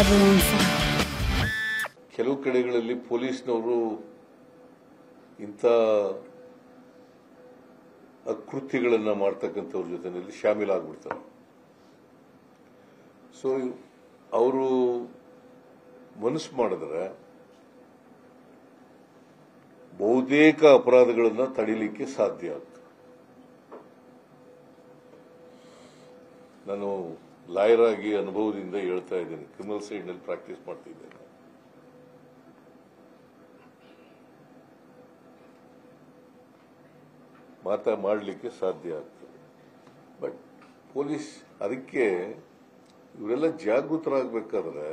forever on fire. ಕೆಲವು ಕಡೆಗಳಲ್ಲಿ ಪೊಲೀಸ್ನವರು ಇಂಥ ಅಕೃತ್ಯಗಳನ್ನು ಮಾಡ್ತಕ್ಕಂಥವ್ರ ಜೊತೆಯಲ್ಲಿ ಶಾಮೀಲಾಗ್ಬಿಡ್ತಾರೆ ಸೊ ಅವರು ಮನಸ್ಸು ಮಾಡಿದ್ರೆ ಬಹುತೇಕ ಅಪರಾಧಗಳನ್ನು ತಡಿಲಿಕ್ಕೆ ಸಾಧ್ಯ ಆಗ್ತದೆ ನಾನು ಲಾಯರ್ ಆಗಿ ಅನುಭವದಿಂದ ಹೇಳ್ತಾ ಇದ್ದೇನೆ ಕ್ರಿಮಿನಲ್ ಸೈಡ್ನಲ್ಲಿ ಪ್ರಾಕ್ಟೀಸ್ ಮಾಡ್ತಿದ್ದೇನೆ ಮಾತಾ ಮಾಡಲಿಕ್ಕೆ ಸಾಧ್ಯ ಆಗ್ತದೆ ಬಟ್ ಪೊಲೀಸ್ ಅದಕ್ಕೆ ಇವರೆಲ್ಲ ಜಾಗೃತರಾಗಬೇಕಾದ್ರೆ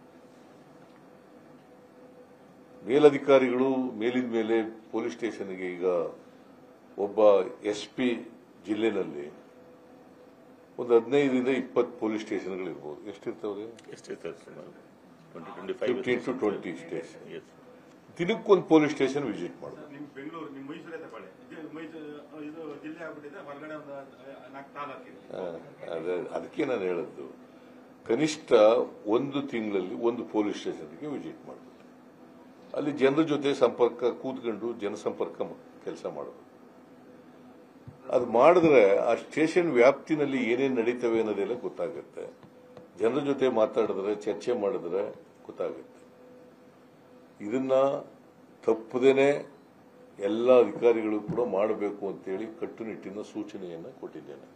ಮೇಲಧಿಕಾರಿಗಳು ಮೇಲಿನ ಮೇಲೆ ಪೊಲೀಸ್ ಸ್ಟೇಷನ್ಗೆ ಈಗ ಒಬ್ಬ ಎಸ್ ಪಿ ಜಿಲ್ಲೆನಲ್ಲಿ ಒಂದು ಹದಿನೈದರಿಂದ ಇಪ್ಪತ್ತು ಪೊಲೀಸ್ ಸ್ಟೇಷನ್ಗಳಿರ್ಬೋದು ಎಷ್ಟಿರ್ತವ್ರೆ ಎಷ್ಟಿರ್ತದೆ ಸುಮಾರು twenty twenty five fifteen to twenty stations ದಿನಕ್ಕೊಂದು ಪೊಲೀಸ್ ಸ್ಟೇಷನ್ ವಿಸಿಟ್ ಮಾಡೋದು ನಿಮ್ ಬೆಂಗಳೂರು ನಿಮ್ ಮೈಸೂರೇ ತಗೊಳ್ಳಿ ಇದು ಮೈಸೂರು ಇದು ಜಿಲ್ಲೆ ಆಗ್ಬಿಟ್ಟಿದೆ ಹೊರಗಡೆ ಒಂದು ನಾಲ್ಕು ತಾಲೂಕಿದೆ ಆ, ಅದೇ ಅದಕ್ಕೆ ನಾನು ಹೇಳದ್ದು ಕನಿಷ್ಠ ಒಂದು ತಿಂಗಳಲ್ಲಿ ಒಂದು ಪೊಲೀಸ್ ಸ್ಟೇಷನ್ಗೆ ವಿಸಿಟ್ ಮಾಡಬೇಕು ಅಲ್ಲಿ ಜನರ ಜೊತೆ ಸಂಪರ್ಕ ಕೂತ್ಕೊಂಡು ಜನಸಂಪರ್ಕ ಕೆಲಸ ಮಾಡಬೇಕು ಅದು ಮಾಡಿದ್ರೆ ಆ ಸ್ಟೇಷನ್ ವ್ಯಾಪ್ತಿನಲ್ಲಿ ಏನೇನು ನಡೀತವೆ ಅನ್ನೋದೆಲ್ಲ ಗೊತ್ತಾಗುತ್ತೆ ಜನರ ಜೊತೆ ಮಾತಾಡಿದ್ರೆ ಚರ್ಚೆ ಮಾಡಿದ್ರೆ ಗೊತ್ತಾಗುತ್ತೆ ಇದನ್ನ ತಪ್ಪದೇನೆ ಎಲ್ಲ ಅಧಿಕಾರಿಗಳು ಕೂಡ ಮಾಡಬೇಕು ಅಂತೇಳಿ ಕಟ್ಟುನಿಟ್ಟಿನ ಸೂಚನೆಯನ್ನು ಕೊಟ್ಟಿದ್ದೇನೆ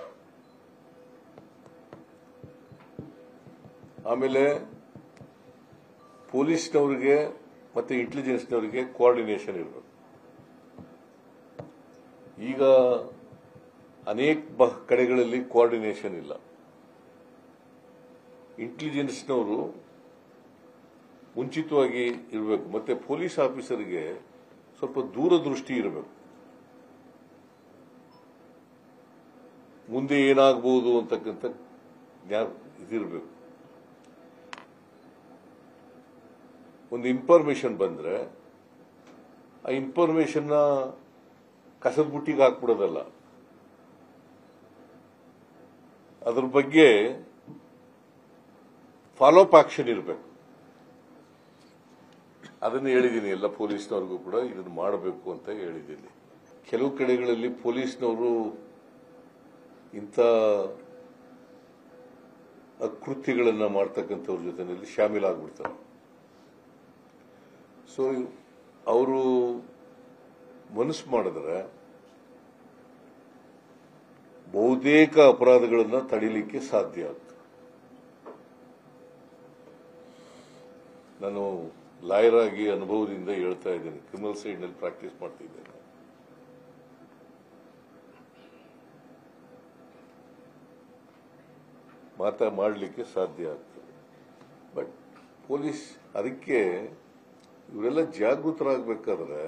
ಆಮೇಲೆ ಪೊಲೀಸ್ನವರಿಗೆ ಮತ್ತೆ ಇಂಟೆಲಿಜೆನ್ಸ್ನವರಿಗೆ ಕೋಆರ್ಡಿನೇಷನ್ ಇರಬೇಕು ಈಗ ಅನೇಕ ಬ- ಕಡೆಗಳಲ್ಲಿ ಕೋಆರ್ಡಿನೇಷನ್ ಇಲ್ಲ ಇಂಟೆಲಿಜೆನ್ಸ್ನವರು ಮುಂಚಿತವಾಗಿ ಇರಬೇಕು ಮತ್ತೆ ಪೊಲೀಸ್ ಆಫೀಸರ್ಗೆ ಸ್ವಲ್ಪ ದೂರದೃಷ್ಟಿ ಇರಬೇಕು ಮುಂದೆ ಏನಾಗಬಹುದು ಅಂತಕ್ಕಂಥ ಜ್ಞಾನ ಇದಿರಬೇಕು ಒಂದು ಇನ್ಫಾರ್ಮೇಶನ್ ಬಂದ್ರೆ ಆ ಇನ್ಫಾರ್ಮೇಶನ್ನ ಕಸದ ಬುಟ್ಟಿಗೆ ಹಾಕ್ಬಿಡೋದಲ್ಲ ಅದ್ರ ಬಗ್ಗೆ ಫಾಲೋಅಪ್ ಆಕ್ಷನ್ ಇರಬೇಕು ಅದನ್ನು ಹೇಳಿದ್ದೀನಿ ಎಲ್ಲ ಪೊಲೀಸ್ನವ್ರಿಗೂ ಕೂಡ ಇದನ್ನು ಮಾಡಬೇಕು ಅಂತ ಹೇಳಿದ್ದೀನಿ ಕೆಲವು ಕಡೆಗಳಲ್ಲಿ ಪೊಲೀಸ್ನವರು ಇಂಥ ಅಕೃತ್ಯಗಳನ್ನು ಮಾಡ್ತಕ್ಕಂಥವ್ರ ಜೊತೆಯಲ್ಲಿ ಶಾಮೀಲಾಗ್ಬಿಡ್ತಾರೆ ಸೊ ಅವರು ಮನಸ್ಸು ಮಾಡಿದ್ರೆ ಬಹುತೇಕ ಅಪರಾಧಗಳನ್ನು ತಡಿಲಿಕ್ಕೆ ಸಾಧ್ಯ ಆಗ್ತದೆ ನಾನು ಲಾಯರ್ ಆಗಿ ಅನುಭವದಿಂದ ಹೇಳ್ತಾ ಇದ್ದೇನೆ ಕ್ರಿಮಿನಲ್ ಸೈಡ್ನಲ್ಲಿ ಪ್ರಾಕ್ಟೀಸ್ ಮಾಡ್ತಿದ್ದೇನೆ ಮಾತಾ ಮಾಡಲಿಕ್ಕೆ ಸಾಧ್ಯ ಆಗ್ತದೆ ಬಟ್ ಪೊಲೀಸ್ ಅದಕ್ಕೆ ಇವರೆಲ್ಲ ಜಾಗೃತರಾಗಬೇಕಾದ್ರೆ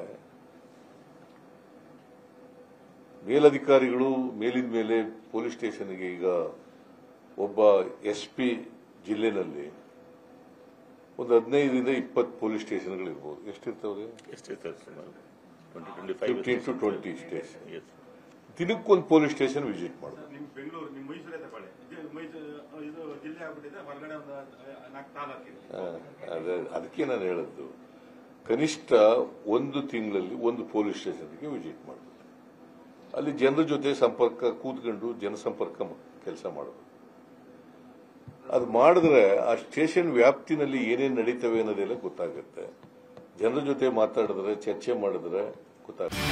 ಮೇಲಧಿಕಾರಿಗಳು ಮೇಲಿನ ಮೇಲೆ ಪೊಲೀಸ್ ಸ್ಟೇಷನ್ಗೆ ಈಗ ಒಬ್ಬ ಎಸ್ ಪಿ ಜಿಲ್ಲೆನಲ್ಲಿ ಒಂದು ಹದಿನೈದರಿಂದ ಇಪ್ಪತ್ತು ಪೊಲೀಸ್ ಸ್ಟೇಷನ್ಗಳಿರ್ಬೋದು ಎಷ್ಟಿರ್ತವ್ರೆ ಎಷ್ಟಿರ್ತದೆ ಸುಮಾರು twenty twenty five fifteen to twenty stations ದಿನಕ್ಕೊಂದು ಪೊಲೀಸ್ ಸ್ಟೇಷನ್ ವಿಸಿಟ್ ಮಾಡೋದು ನಿಮ್ ಬೆಂಗಳೂರು ನಿಮ್ ಮೈಸೂರೇ ತಗೊಳ್ಳಿ ಇದು ಮೈಸೂರು ಇದು ಜಿಲ್ಲೆ ಆಗ್ಬಿಟ್ಟಿದೆ ಹೊರಗಡೆ ಒಂದು ನಾಲ್ಕು ತಾಲೂಕಿದೆ ಆ, ಅದೇ ಅದಕ್ಕೆ ನಾನು ಹೇಳದ್ದು ಕನಿಷ್ಠ ಒಂದು ತಿಂಗಳಲ್ಲಿ ಒಂದು ಪೊಲೀಸ್ ಸ್ಟೇಷನ್ಗೆ ವಿಸಿಟ್ ಮಾಡಬೇಕು ಅಲ್ಲಿ ಜನರ ಜೊತೆ ಸಂಪರ್ಕ ಕೂತ್ಕೊಂಡು ಜನಸಂಪರ್ಕ ಕೆಲಸ ಮಾಡಬೇಕು ಅದು ಮಾಡಿದ್ರೆ ಆ ಸ್ಟೇಷನ್ ವ್ಯಾಪ್ತಿನಲ್ಲಿ ಏನೇನು ನಡೀತವೆ ಅನ್ನೋದೆಲ್ಲ ಗೊತ್ತಾಗುತ್ತೆ ಜನರ ಜೊತೆ ಮಾತಾಡಿದ್ರೆ ಚರ್ಚೆ ಮಾಡಿದ್ರೆ ಗೊತ್ತಾಗುತ್ತೆ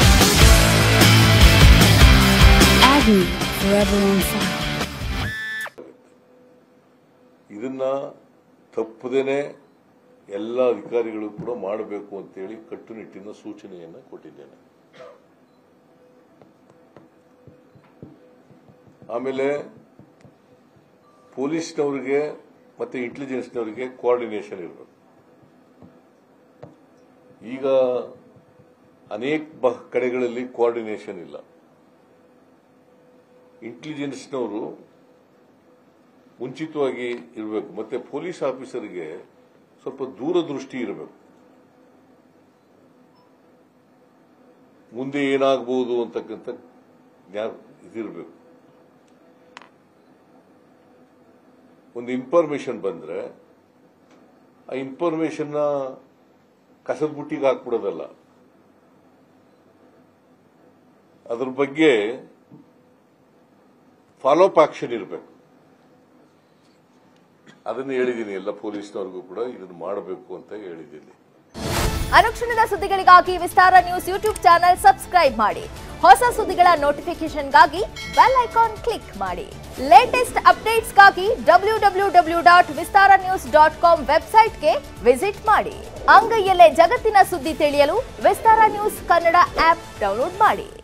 Agony forever on fire. ಇದನ್ನ ತಪ್ಪದೇನೆ ಎಲ್ಲ ಅಧಿಕಾರಿಗಳು ಕೂಡ ಮಾಡಬೇಕು ಅಂತೇಳಿ ಕಟ್ಟುನಿಟ್ಟಿನ ಸೂಚನೆಯನ್ನು ಕೊಟ್ಟಿದ್ದೇನೆ ಆಮೇಲೆ ಪೊಲೀಸ್ನವರಿಗೆ ಮತ್ತೆ ಇಂಟೆಲಿಜೆನ್ಸ್ನವರಿಗೆ ಕೋಆರ್ಡಿನೇಷನ್ ಇರಬೇಕು ಈಗ ಅನೇಕ ಬ- ಕಡೆಗಳಲ್ಲಿ ಕೋಆರ್ಡಿನೇಷನ್ ಇಲ್ಲ ಇಂಟೆಲಿಜೆನ್ಸ್ನವರು ಮುಂಚಿತವಾಗಿ ಇರಬೇಕು ಮತ್ತೆ ಪೊಲೀಸ್ ಆಫೀಸರ್ಗೆ ಸ್ವಲ್ಪ ದೂರದೃಷ್ಟಿ ಇರಬೇಕು ಮುಂದೆ ಏನಾಗಬಹುದು ಅಂತಕ್ಕಂಥ ಜ್ಞಾನ ಇದಿರಬೇಕು ಒಂದು ಇನ್ಫಾರ್ಮೇಶನ್ ಬಂದ್ರೆ ಆ ಇನ್ಫಾರ್ಮೇಶನ್ನ ಕಸದ ಬುಟ್ಟಿಗೆ ಹಾಕ್ಬಿಡೋದಲ್ಲ ಅದ್ರ ಬಗ್ಗೆ ಫಾಲೋ ಅಪ್ ಆಕ್ಷನ್ ಇರಬೇಕು ಅದನ್ನು ಹೇಳಿದ್ದೀನಿ ಎಲ್ಲ ಪೊಲೀಸ್ನವ್ರಿಗೂ ಕೂಡ ಇದನ್ನು ಮಾಡಬೇಕು ಅಂತ ಹೇಳಿದ್ದೀನಿ ಅನುಕ್ಷಣದ ಸುದ್ದಿಗಳಿಗಾಗಿ Vistara news YouTube channel subscribe ಮಾಡಿ ಹೊಸ ಸುದ್ದಿಗಳ ನೋಟಿಫಿಕೇಶನ್ಗಾಗಿ ಬೆಲ್ ಐಕಾನ್ ಕ್ಲಿಕ್ ಮಾಡಿ ಲೇಟೆಸ್ಟ್ ಅಪ್ಡೇಟ್ಸ್ಗಾಗಿ W W W dot Vistara news dot com ವೆಬ್ಸೈಟ್ಗೆ ವಿಸಿಟ್ ಮಾಡಿ ಅಂಗೈಯಲ್ಲೇ ಜಗತ್ತಿನ ಸುದ್ದಿ ತಿಳಿಯಲು Vistara news Kannada app download ಮಾಡಿ